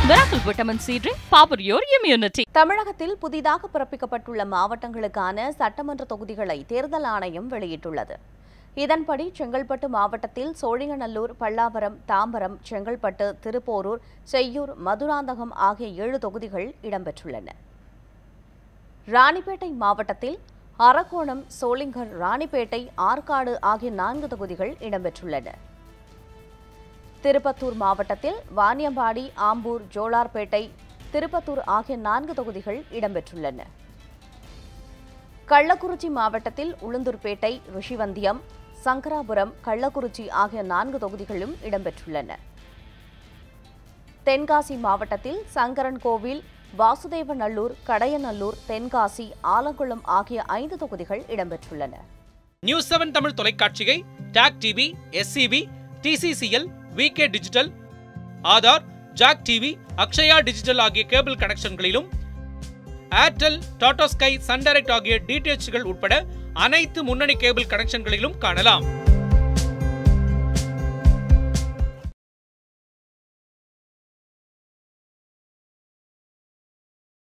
Miracle Vitamin C Drink, power your immunity. தமிழகத்தில் புதிதாக பிறப்பிக்கப்பட்டுள்ள மாவட்டங்களுக்கான சட்டமன்ற தொகுதிகளை தேர்தல் ஆணையம் வெளியிட்டுள்ளது இதன்படி செங்கல்பட்டு மாவட்டத்தில் சோழிங்கநல்லூர் பல்லாவரம் தாம்பரம் செங்கல்பட்டு திருப்போரூர் செய்யூர் மதுராந்தகம் ஆகிய ஏழு தொகுதிகள் இடம்பெற்றுள்ளன ராணிப்பேட்டை மாவட்டத்தில் அரக்கோணம் சோளிங்கர் ராணிப்பேட்டை ஆற்காடு ஆகிய நான்கு தொகுதிகள் இடம்பெற்றுள்ளன திருப்பத்தூர் மாவட்டத்தில் வாணியம்பாடி ஆம்பூர் ஜோலார்பேட்டை திருப்பத்தூர் ஆகிய நான்கு தொகுதிகள் இடம்பெற்றுள்ளன கள்ளக்குறிச்சி மாவட்டத்தில் உளுந்தூர்பேட்டை ரிஷிவந்தியம் சங்கராபுரம் கள்ளக்குறிச்சி ஆகிய நான்கு தொகுதிகளும் இடம்பெற்றுள்ளன தென்காசி மாவட்டத்தில் சங்கரன் கோவில் வாசுதேவநல்லூர் கடையநல்லூர் தென்காசி ஆலங்குளம் ஆகிய ஐந்து தொகுதிகள் இடம்பெற்றுள்ளன நியூஸ் செவன் தமிழ் தொலைக்காட்சியை talk TV SCB TCCL VK digital Aadhaar Jack TV Akshaya digital ஆகிய கேபிள் கனெக்ஷன்களிலும் Airtel Tata sky Sun Direct ஆகிய டிடிஎச்கள் உட்பட அனைத்து முன்னணி கேபிள் கனெக்ஷன்களிலும் காணலாம்